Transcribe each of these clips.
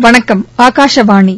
வணக்கம் ஆகாஷவாணி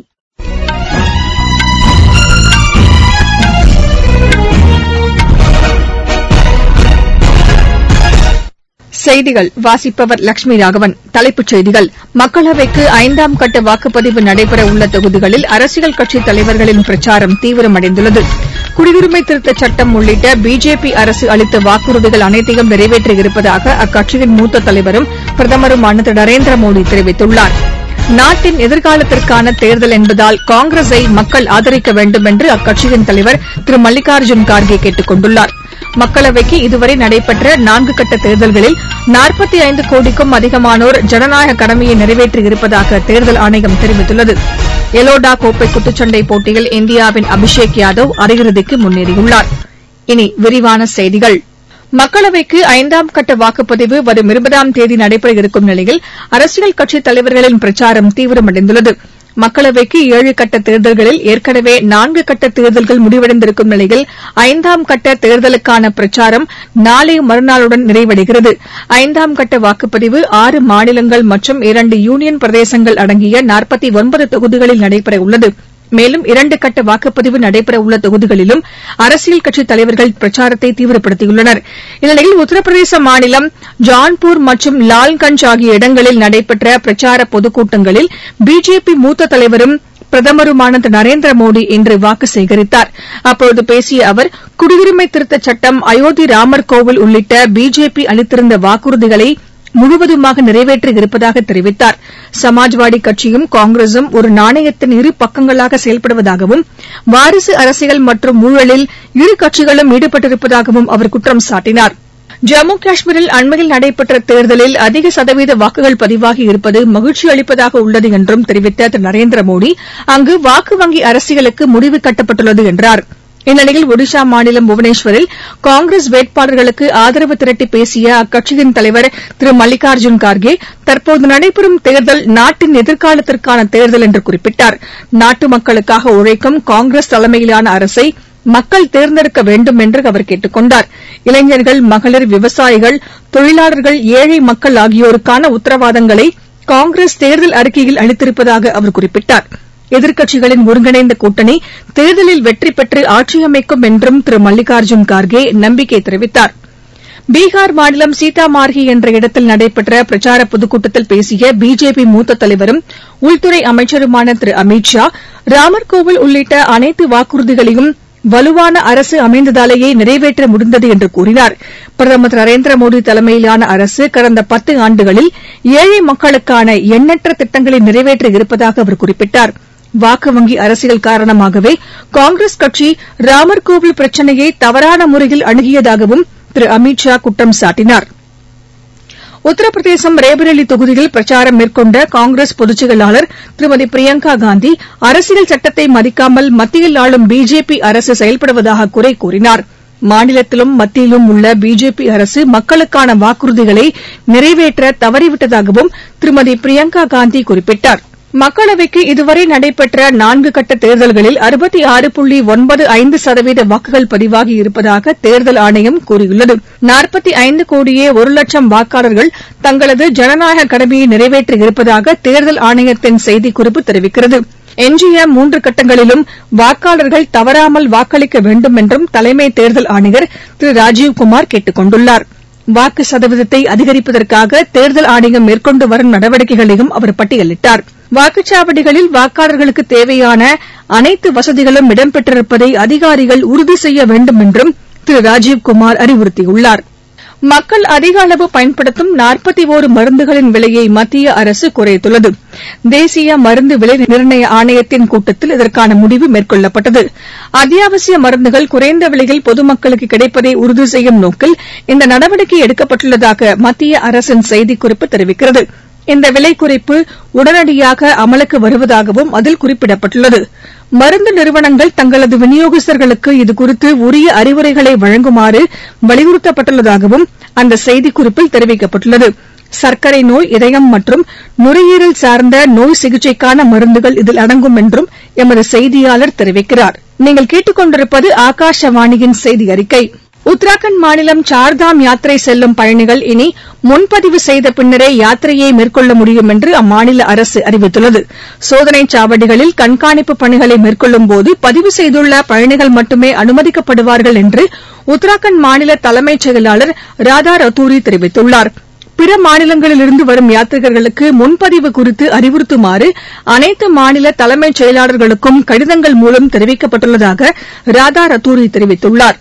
செய்திகள் வாசிப்பவர் லட்சுமி ராகவன் தலைப்புச் செய்திகள் மக்களவைக்கு ஐந்தாம் கட்ட வாக்குப்பதிவு நடைபெற உள்ள தொகுதிகளில் அரசியல் கட்சித் தலைவர்களின் பிரச்சாரம் தீவிரமடைந்துள்ளது குடியுரிமை திருத்தச் சட்டம் உள்ளிட்ட பிஜேபி அரசு அளித்த வாக்குறுதிகள் அனைத்தையும் நிறைவேற்றியிருப்பதாக அக்கட்சியின் மூத்த தலைவரும் பிரதமருமான திரு நரேந்திர மோடி தெரிவித்துள்ளார் நாட்டின் எதிர்காலத்திற்கான தேர்தல் என்பதால் காங்கிரஸை மக்கள் ஆதரிக்க வேண்டும் என்று அக்கட்சியின் தலைவர் திரு மல்லிகார்ஜுன் கார்கே கேட்டுக் கொண்டுள்ளார் மக்களவைக்கு இதுவரை நடைபெற்ற நான்கு கட்ட தேர்தல்களில் நாற்பத்தி ஐந்து கோடிக்கும் அதிகமானோர் ஜனநாயக கடமையை நிறைவேற்றியிருப்பதாக தேர்தல் ஆணையம் தெரிவித்துள்ளது எலோடா கோப்பை குத்துச்சண்டை போட்டியில் இந்தியாவின் அபிஷேக் யாதவ் அரையிறுதிக்கு முன்னேறியுள்ளார் இனி விரிவான செய்திகள் மக்களவைக்கு ஐந்தாம் கட்ட வாக்குப்பதிவு வரும் இருபதாம் தேதி நடைபெற இருக்கும் நிலையில் அரசியல் கட்சித் தலைவர்களின் பிரச்சாரம் தீவிரமடைந்துள்ளது மக்களவைக்கு ஏழு கட்ட தேர்தல்களில் ஏற்கனவே நான்கு கட்ட தேர்தல்கள் முடிவடைந்திருக்கும் நிலையில் ஐந்தாம் கட்ட தேர்தலுக்கான பிரச்சாரம் நாளை மறுநாளுடன் நிறைவடைகிறது ஐந்தாம் கட்ட வாக்குப்பதிவு ஆறு மாநிலங்கள் மற்றும் இரண்டு யூனியன் பிரதேசங்கள் அடங்கிய நாற்பத்தி ஒன்பது தொகுதிகளில் நடைபெறவுள்ளது மேலும் இரண்டு கட்ட வாக்குப்பதிவு நடைபெறவுள்ள தொகுதிகளிலும் அரசியல் கட்சித் தலைவர்கள் பிரச்சாரத்தை தீவிரப்படுத்தியுள்ளனர் இந்நிலையில் உத்தரப்பிரதேச மாநிலம் ஜான்பூர் மற்றும் லால்கஞ்ச் ஆகிய இடங்களில் நடைபெற்ற பிரச்சார பொதுக்கூட்டங்களில் பிஜேபி மூத்த தலைவரும் பிரதமருமான திரு நரேந்திர மோடி இன்று வாக்கு சேகரித்தார் அப்போது பேசிய அவர் குடியுரிமை திருத்தச் சட்டம் அயோத்தி ராமர் கோவில் உள்ளிட்ட பிஜேபி அளித்திருந்த வாக்குறுதிகளை முழுவதுமாக நிறைவேற்றியிருப்பதாக தெரிவித்தார் சமாஜ்வாடி கட்சியும் காங்கிரசும் ஒரு நாணயத்தின் இரு பக்கங்களாக செயல்படுவதாகவும் வாரிசு அரசியல் மற்றும் ஊழலில் இரு கட்சிகளும் ஈடுபட்டிருப்பதாகவும் அவர் குற்றம் சாட்டினார் ஜம்மு காஷ்மீரில் அண்மையில் நடைபெற்ற தேர்தலில் அதிக சதவீத வாக்குகள் பதிவாகி இருப்பது மகிழ்ச்சி அளிப்பதாக உள்ளது என்றும் தெரிவித்த திரு நரேந்திர மோடி அங்கு வாக்கு வங்கி அரசியலுக்கு முடிவு கட்டப்பட்டுள்ளது என்றார் இந்நிலையில் ஒடிஷா மாநிலம் புவனேஸ்வரில் காங்கிரஸ் வேட்பாளர்களுக்கு ஆதரவு திரட்டி பேசிய அக்கட்சியின் தலைவர் திரு மல்லிகார்ஜுன் கார்கே தற்போது நடைபெறும் தேர்தல் நாட்டின் எதிர்காலத்திற்கான தேர்தல் என்று குறிப்பிட்டார் நாட்டு மக்களுக்காக உழைக்கும் காங்கிரஸ் தலைமையிலான அரசை மக்கள் தேர்ந்தெடுக்க வேண்டும் என்று அவர் கேட்டுக் கொண்டார் இளைஞர்கள் மகளிர் விவசாயிகள் தொழிலாளர்கள் ஏழை மக்கள் ஆகியோருக்கான உத்தரவாதங்களை காங்கிரஸ் தேர்தல் அறிக்கையில் அளித்திருப்பதாக அவர் குறிப்பிட்டார் எதிர்க்கட்சிகளின் ஒருங்கிணைந்த கூட்டணி தேர்தலில் வெற்றி பெற்று ஆட்சியமைக்கும் என்றும் திரு மல்லிகார்ஜுன் கார்கே நம்பிக்கை தெரிவித்தார் பீகார் மாநிலம் சீதாமார்ஹி என்ற இடத்தில் நடைபெற்ற பிரச்சார பொதுக்கூட்டத்தில் பேசிய பிஜேபி மூத்த தலைவரும் உள்துறை அமைச்சருமான திரு அமித் ஷா ராமர் கோவில் உள்ளிட்ட அனைத்து வாக்குறுதிகளையும் வலுவான அரசு அமைந்ததாலேயே நிறைவேற்ற முடிந்தது என்று கூறினார் பிரதமர் திரு நரேந்திர மோடி தலைமையிலான அரசு கடந்த பத்து ஆண்டுகளில் ஏழை மக்களுக்கான எண்ணற்ற திட்டங்களை நிறைவேற்றி இருப்பதாக அவர் குறிப்பிட்டார் வாக்கு வங்கி அரசியல் காரணமாகவே காங்கிரஸ் கட்சி ராமர் கோவில் பிரச்சினையை தவறான முறையில் அணுகியதாகவும் திரு அமித் ஷா குற்றம் சாட்டினார் உத்தரப்பிரதேசம் ரேபரேலி தொகுதியில் பிரச்சாரம் மேற்கொண்ட காங்கிரஸ் பொதுச் செயலாளர் திருமதி பிரியங்கா காந்தி அரசியல் சட்டத்தை மதிக்காமல் மத்தியில் ஆளும் பிஜேபி அரசு செயல்படுவதாக குறை கூறினார் மாநிலத்திலும் மத்தியிலும் உள்ள பிஜேபி அரசு மக்களுக்கான வாக்குறுதிகளை நிறைவேற்ற தவறிவிட்டதாகவும் திருமதி பிரியங்கா காந்தி குறிப்பிட்டார் மக்களவைக்கு இதுவரை நடைபெற்ற நான்கு கட்ட தேர்தல்களில் அறுபத்தி ஆறு புள்ளி ஒன்பது ஐந்து சதவீத வாக்குகள் பதிவாகி இருப்பதாக தேர்தல் ஆணையம் கூறியுள்ளது நாற்பத்தி ஐந்து கோடியே ஒரு லட்சம் வாக்காளர்கள் தங்களது ஜனநாயக கடமையை நிறைவேற்றியிருப்பதாக தேர்தல் ஆணையத்தின் செய்திக்குறிப்பு தெரிவிக்கிறது எஞ்சிய மூன்று கட்டங்களிலும் வாக்காளர்கள் தவறாமல் வாக்களிக்க வேண்டும் என்றும் தலைமை தேர்தல் ஆணையர் திரு ராஜீவ்குமார் கேட்டுக் கொண்டுள்ளார் வாக்கு சதவீதத்தை அதிகரிப்பதற்காக தேர்தல் ஆணையம் மேற்கொண்டு வரும் நடவடிக்கைகளையும் அவர் பட்டியலிட்டார் வாக்குச்சாவடிகளில் வாக்காளர்களுக்கு தேவையான அனைத்து வசதிகளும் இடம்பெற்றிருப்பதை அதிகாரிகள் உறுதி செய்ய வேண்டும் என்றும் திரு ராஜீவ்குமார் அறிவுறுத்தியுள்ளார் மக்கள் அதிக அளவு பயன்படுத்தும் நாற்பத்தி ஒரு மருந்துகளின் விலையை மத்திய அரசு குறைத்துள்ளது தேசிய மருந்து விலை நிர்ணய ஆணையத்தின் கூட்டத்தில் இதற்கான முடிவு மேற்கொள்ளப்பட்டது அத்தியாவசிய மருந்துகள் குறைந்த விலையில் பொதுமக்களுக்கு கிடைப்பதை உறுதி செய்யும் நோக்கில் இந்த நடவடிக்கை எடுக்கப்பட்டுள்ளதாக மத்திய அரசின் செய்திக்குறிப்பு தெரிவிக்கிறது இந்த விலை குறைப்பு உடனடியாக அமலுக்கு வருவதாகவும் அதில் குறிப்பிடப்பட்டுள்ளது மருந்து நிறுவனங்கள் தங்களது விநியோகஸ்தர்களுக்கு இதுகுறித்து உரிய அறிவுரைகளை வழங்குமாறு வலியுறுத்தப்பட்டுள்ளதாகவும் அந்த செய்திக்குறிப்பில் தெரிவிக்கப்பட்டுள்ளது சர்க்கரை நோய் இதயம் மற்றும் நுரையீரல் சார்ந்த நோய் சிகிச்சைக்கான மருந்துகள் இதில் அடங்கும் என்றும் எமது செய்தியாளர் தெரிவிக்கிறார் நீங்கள் கேட்டுக் கொண்டிருப்பது ஆகாஷவாணியின் செய்தி அறிக்கை உத்தராகண்ட் மாநிலம் சார்தாம் யாத்திரை செல்லும் பயணிகள் இனி முன்பதிவு செய்த பின்னரே யாத்திரையை மேற்கொள்ள முடியும் என்று அம்மாநில அரசு அறிவித்துள்ளது சோதனைச் சாவடிகளில் கண்காணிப்பு பணிகளை மேற்கொள்ளும்போது பதிவு செய்துள்ள பயணிகள் மட்டுமே அனுமதிக்கப்படுவார்கள் என்று உத்தராகண்ட் மாநில தலைமைச் செயலாளர் ராதா ரத்தூரி தெரிவித்துள்ளார் பிற மாநிலங்களிலிருந்து வரும் யாத்ரீகர்களுக்கு முன்பதிவு குறித்து அறிவுறுத்துமாறு அனைத்து மாநில தலைமைச் செயலாளர்களுக்கும் கடிதங்கள் மூலம் தெரிவிக்கப்பட்டுள்ளதாக ராதா ரத்தூரி தெரிவித்துள்ளார்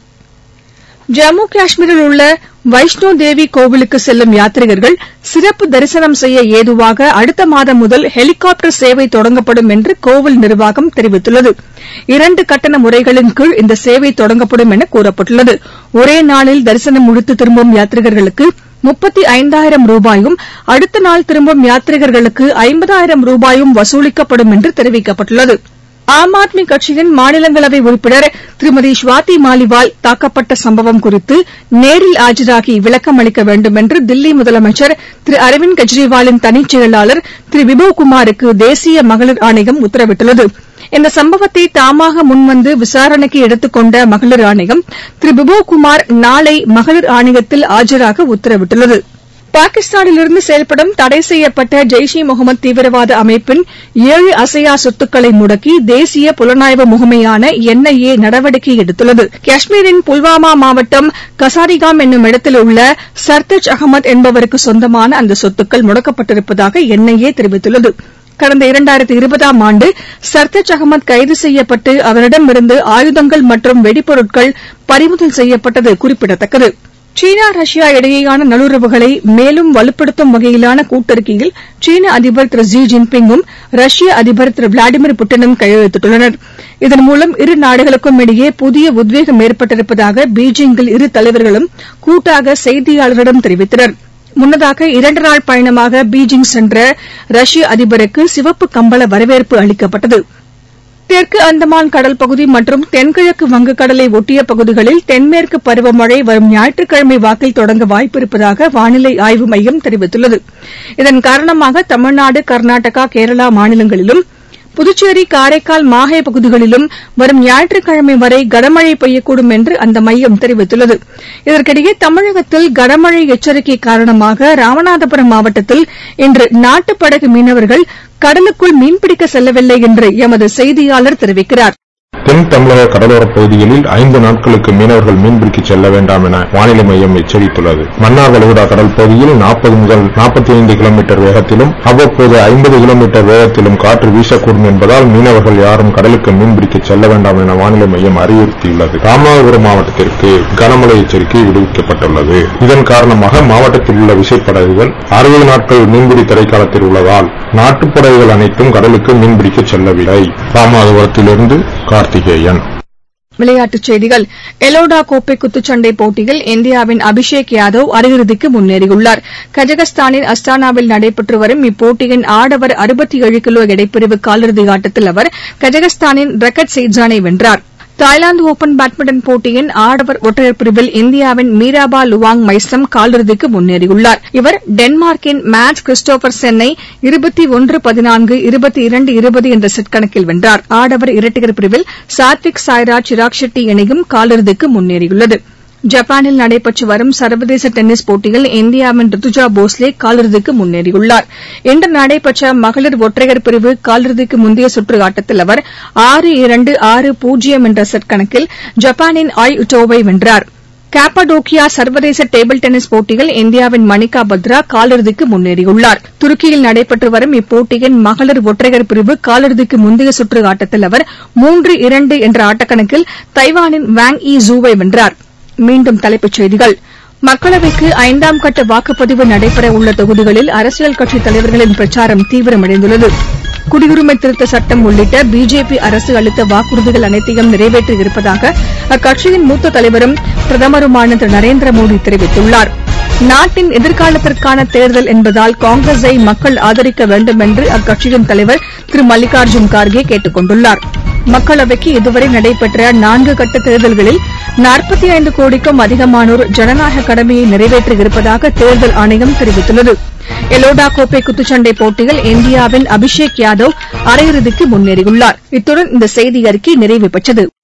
ஜம்மு காஷ்மீரில் உள்ள வைஷ்ணோ தேவி கோவிலுக்கு செல்லும் யாத்ரீகர்கள் சிறப்பு தரிசனம் செய்ய ஏதுவாக அடுத்த மாதம் முதல் ஹெலிகாப்டர் சேவை தொடங்கப்படும் என்று கோவில் நிர்வாகம் தெரிவித்துள்ளது இரண்டு கட்டண முறைகளின் கீழ் இந்த சேவை தொடங்கப்படும் என கூறப்பட்டுள்ளது ஒரே நாளில் தரிசனம் முடித்து திரும்பும் யாத்ரீகர்களுக்கு முப்பத்தி ஐந்தாயிரம் ரூபாயும் அடுத்த நாள் திரும்பும் யாத்ரீகர்களுக்கு ஐம்பதாயிரம் ரூபாயும் வசூலிக்கப்படும் என்று தெரிவிக்கப்பட்டுள்ளது ஆம் ஆத்மி கட்சியின் மாநிலங்களவை உறுப்பினர் திருமதி சுவாதி மாலிவால் தாக்கப்பட்ட சம்பவம் குறித்து நேரில் ஆஜராகி விளக்கம் அளிக்க வேண்டும் என்று தில்லி முதலமைச்சர் திரு அரவிந்த் கெஜ்ரிவாலின் தனிச் செயலாளர் திரு விபவ் குமாருக்கு தேசிய மகளிர் ஆணையம் உத்தரவிட்டுள்ளது இந்த சம்பவத்தை தாமாக முன்வந்து விசாரணைக்கு எடுத்துக் கொண்ட மகளிர் ஆணையம் திரு பிபவ் குமார் நாளை மகளிர் ஆணையத்தில் ஆஜராக உத்தரவிட்டுள்ளது பாகிஸ்தானிலிருந்து செயல்படும் தடை செய்யப்பட்ட ஜெய்ஷ் இ முகமது தீவிரவாத அமைப்பின் ஏழு அசையா சொத்துக்களை முடக்கி தேசிய புலனாய்வு முகமையான என் ஐ ஏ நடவடிக்கை எடுத்துள்ளது காஷ்மீரின் புல்வாமா மாவட்டம் கசாரிகாம் என்னும் இடத்தில் உள்ள சர்தஜ் அகமது என்பவருக்கு சொந்தமான அந்த சொத்துக்கள் முடக்கப்பட்டிருப்பதாக என் ஐ ஏ தெரிவித்துள்ளது கடந்த இரண்டாயிரத்து இருபதாம் ஆண்டு சர்தஜ் அகமது கைது செய்யப்பட்டு அவரிடமிருந்து ஆயுதங்கள் மற்றும் வெடிபொருட்கள் பறிமுதல் செய்யப்பட்டது குறிப்பிடத்தக்கது சீனா ரஷ்யா இடையேயான நல்லுறவுகளை மேலும் வலுப்படுத்தும் வகையிலான கூட்டறிக்கையில் சீன அதிபர் திரு ஜி ஜின்பிங்கும் ரஷ்ய அதிபர் திரு விளாடிமிர் புட்டினும் கையெழுத்திட்டுள்ளனர் இதன் மூலம் இரு நாடுகளுக்கும் இடையே புதிய உத்வேகம் ஏற்பட்டிருப்பதாக பீஜிங்கில் இரு தலைவர்களும் கூட்டாக செய்தியாளர்களிடம் தெரிவித்தனர் முன்னதாக இரண்டு நாள் பயணமாக பீஜிங் சென்ற ரஷ்ய அதிபருக்கு சிவப்பு கம்பள வரவேற்பு அளிக்கப்பட்டது தெற்கு அந்தமான் கடல் பகுதி மற்றும் தென்கிழக்கு வங்கக்கடலை ஒட்டிய பகுதிகளில் தென்மேற்கு பருவமழை வரும் ஞாயிற்றுக்கிழமை வாக்கில் தொடங்க வாய்ப்பிருப்பதாக வானிலை ஆய்வு மையம் தெரிவித்துள்ளது இதன் காரணமாக தமிழ்நாடு கர்நாடகா கேரளா மாநிலங்களிலும் புதுச்சேரி காரைக்கால் மாஹே பகுதிகளிலும் வரும் ஞாயிற்றுக்கிழமை வரை கனமழை பெய்யக்கூடும் என்று அந்த மையம் தெரிவித்துள்ளது இதற்கிடையே தமிழகத்தில் கனமழை எச்சரிக்கை காரணமாக ராமநாதபுரம் மாவட்டத்தில் இன்று நாட்டுப்படகு மீனவர்கள் கடலுக்குள் மீன்பிடிக்க செல்லவில்லை என்று எமது செய்தியாளர் தெரிவிக்கிறார் தென் தமிழக கடலோரப் பகுதிகளில் ஐந்து நாட்களுக்கு மீனவர்கள் மீன்பிடிக்க செல்ல வேண்டாம் என வானிலை மையம் எச்சரித்துள்ளது மன்னார் வளைகுடா கடல் பகுதியில் நாற்பது முதல் நாற்பத்தி ஐந்து கிலோமீட்டர் வேகத்திலும் அவ்வப்போது ஐம்பது கிலோமீட்டர் வேகத்திலும் காற்று வீசக்கூடும் என்பதால் மீனவர்கள் யாரும் கடலுக்கு மீன்பிடிக்க செல்ல வேண்டாம் என வானிலை மையம் அறிவுறுத்தியுள்ளது ராமநாதபுரம் மாவட்டத்திற்கு கனமழை எச்சரிக்கை விடுவிக்கப்பட்டுள்ளது இதன் காரணமாக மாவட்டத்தில் உள்ள விசைப்படகுகள் அறுபது நாட்கள் மீன்பிடி தடைக்காலத்தில் உள்ளதால் நாட்டுப்படகுகள் அனைத்தும் கடலுக்கு மீன்பிடிக்க செல்லவில்லை ராமநாதபுரத்திலிருந்து கார்த்திகேயன் விளையாட்டுச் செய்திகள் எலோடா கோப்பை குத்துச்சண்டை போட்டியில் இந்தியாவின் அபிஷேக் யாதவ் அரையிறுதிக்கு முன்னேறியுள்ளார் கஜகஸ்தானின் அஸ்தானாவில் நடைபெற்று வரும் இப்போட்டியின் ஆடவர் அறுபத்தி ஏழு கிலோ எடைப்பிரிவு காலிறுதி ஆட்டத்தில் அவர் கஜகஸ்தானின் ரக்கட் சேட்ஜானை வென்றார் தாய்லாந்து ஒபன் பேட்மிண்டன் போட்டியின் ஆடவர் ஒற்றையர் பிரிவில் இந்தியாவின் மீராபா லுவாங் மைசம் காலிறுதிக்கு முன்னேறியுள்ளார் இவர் டென்மார்க்கின் மேட்ஸ் கிறிஸ்டோபர் சென்னை இருபத்தி ஒன்று பதினான்கு இருபத்தி இரண்டு இருபது என்ற செட் கணக்கில் வென்றார் ஆடவர் இரட்டையர் பிரிவில் சாத்விக் சாய்ராஜ் சிராக் ஷெட்டி இணையும் காலிறுதிக்கு முன்னேறியுள்ளது ஜப்பானில் நடைபெற்று வரும் சர்வதேச டென்னிஸ் போட்டியில் இந்தியாவின் ரித்துஜா போஸ்லே காலிறுதிக்கு முன்னேறியுள்ளார் இன்று நடைபெற்ற மகளிர் ஒற்றையர் பிரிவு காலிறுதிக்கு முந்தைய சுற்று ஆட்டத்தில் அவர் ஆறு இரண்டு ஆறு பூஜ்ஜியம் என்ற செட் கணக்கில் ஜப்பானின் ஆய் உட்டோவை வென்றார் காப்பாடோக்கியா சர்வதேச டேபிள் டென்னிஸ் போட்டியில் இந்தியாவின் மணிகா பத்ரா காலிறுதிக்கு முன்னேறியுள்ளார் துருக்கியில் நடைபெற்று வரும் இப்போட்டியின் மகளிர் ஒற்றையர் பிரிவு காலிறுதிக்கு முந்தைய சுற்று ஆட்டத்தில் அவர் மூன்று இரண்டு என்ற ஆட்டக்கணக்கில் தைவானின் வாங் யி ஜூவை வென்றார் மீண்டும் தலைப்புச் செய்திகள் மக்களவைக்கு ஐந்தாம் கட்ட வாக்குப்பதிவு நடைபெற உள்ள தொகுதிகளில் அரசியல் கட்சித் தலைவர்களின் பிரச்சாரம் தீவிரமடைந்துள்ளது குடியுரிமை திருத்த சட்டம் உள்ளிட்ட பிஜேபி அரசு அளித்த வாக்குறுதிகள் அனைத்தையும் நிறைவேற்றி இருப்பதாக அக்கட்சியின் மூத்த தலைவரும் பிரதமருமான திரு நரேந்திர மோடி தெரிவித்துள்ளார் நாட்டின் எதிர்காலத்திற்கான தேர்தல் என்பதால் காங்கிரஸை மக்கள் ஆதரிக்க வேண்டும் என்று அக்கட்சியின் தலைவர் திரு மல்லிகார்ஜுன் கார்கே கேட்டுக் கொண்டுள்ளார் மக்களவைக்கு இதுவரை நடைபெற்ற நான்கு கட்ட தேர்தல்களில் நாற்பத்தி ஐந்து கோடிக்கும் அதிகமானோர் ஜனநாயக கடமையை நிறைவேற்றியிருப்பதாக தேர்தல் ஆணையம் தெரிவித்துள்ளது எலோடா கோப்பை குத்துச்சண்டை போட்டியில் இந்தியாவின் அபிஷேக் யாதவ் அரையிறுதிக்கு முன்னேறியுள்ளார் இத்துடன் இந்த செய்தியறிக்கை நிறைவு பெற்றது